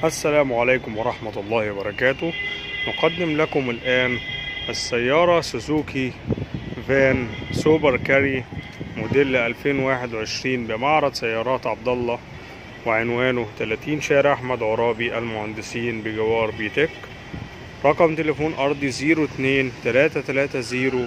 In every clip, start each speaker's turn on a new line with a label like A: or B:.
A: السلام عليكم ورحمة الله وبركاته نقدم لكم الآن السيارة سوزوكي فان سوبر كاري موديل 2021 بمعرض سيارات عبد الله وعنوانه 30 شارع أحمد عرابي المهندسين بجوار بيتك رقم تليفون أرضي 02 330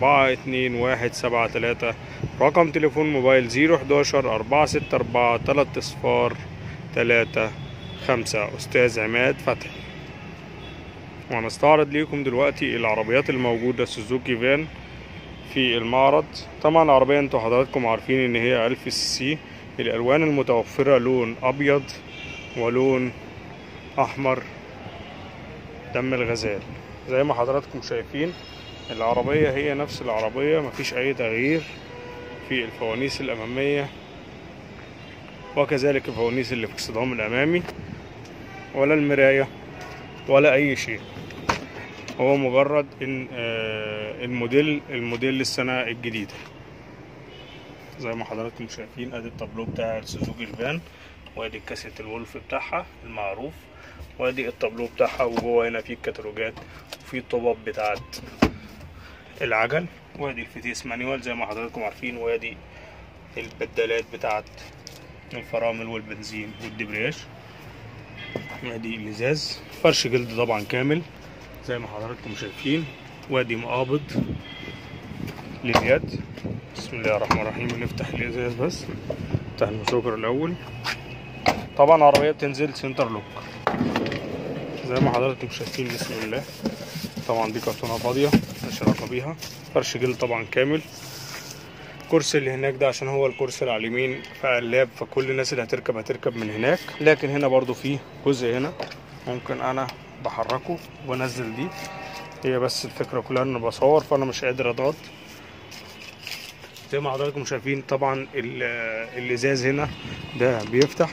A: 42173 رقم تليفون موبايل 011 464 3 صفار 3 خمسة أستاذ عماد فتحي وهنستعرض ليكم دلوقتي العربيات الموجودة سوزوكي فان في المعرض طبعا العربية انتوا حضراتكم عارفين ان هي ألف سي سي الألوان المتوفرة لون أبيض ولون أحمر دم الغزال زي ما حضراتكم شايفين العربية هي نفس العربية مفيش أي تغيير في الفوانيس الأمامية وكذلك الفوانيس اللي في الصدام الأمامي ولا المراية ولا أي شيء هو مجرد إن آه الموديل الموديل للسنة الجديدة زي ما حضراتكم شايفين ادي التابلو بتاع السوزوكي الفان وادي كاسيت الولف بتاعها المعروف وادي التابلو بتاعها وجوه هنا في الكتالوجات وفي الطباب بتاعت العجل وادي الفتيس مانيوال زي ما حضراتكم عارفين وادي البدالات بتاعت الفرامل والبنزين والدبرياج وادي الازاز فرش جلد طبعا كامل زي ما حضراتكم شايفين وادي مقابض لليد بسم الله الرحمن الرحيم نفتح الازاز بس نفتح المسوكر الاول طبعا العربيه بتنزل سنتر لوك زي ما حضراتكم شايفين بسم الله طبعا دي كرتونه فاضيه مش علاقه بيها فرش جلد طبعا كامل الكرسي اللي هناك ده عشان هو الكرسي اللي على اليمين فقلاب فكل الناس اللي هتركب هتركب من هناك لكن هنا برضو في جزء هنا ممكن انا بحركه وانزل دي هي بس الفكره كلها ان بصور فانا مش قادر اضغط زي ما حضراتكم شايفين طبعا الازاز هنا ده بيفتح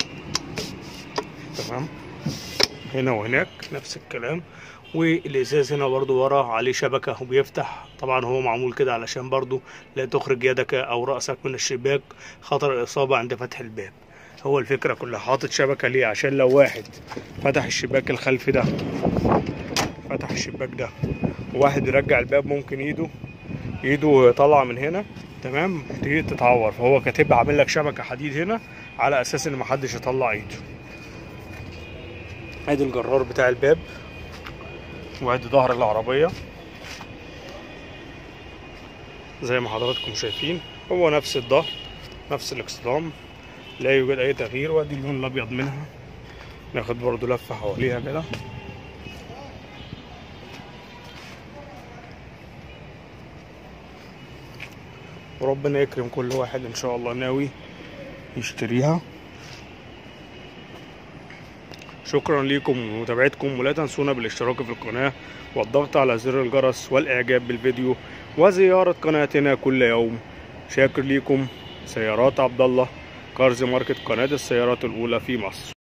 A: تمام هنا وهناك نفس الكلام والازاز هنا برضو ورا عليه شبكة وبيفتح طبعا هو معمول كده علشان برضو لا تخرج يدك او رأسك من الشباك خطر الاصابة عند فتح الباب هو الفكرة كلها حاطط شبكة ليه عشان لو واحد فتح الشباك الخلفي ده فتح الشباك ده وواحد يرجع الباب ممكن ايده ايده طالعة من هنا تمام تيجي تتعور فهو كاتب عامل لك شبكة حديد هنا على اساس ان محدش يطلع ايده ادي الجرار بتاع الباب وادي ظهر العربية زي ما حضراتكم شايفين هو نفس الظهر نفس الاكسدام لا يوجد اي تغيير وادي اللون الابيض منها ناخد برضو لفة حواليها كده وربنا يكرم كل واحد ان شاء الله ناوي يشتريها شكرا لكم ومتابعتكم ولا تنسونا بالاشتراك في القناة والضغط على زر الجرس والاعجاب بالفيديو وزيارة قناتنا كل يوم شاكر لكم سيارات عبد الله كارز ماركت قناة السيارات الأولى في مصر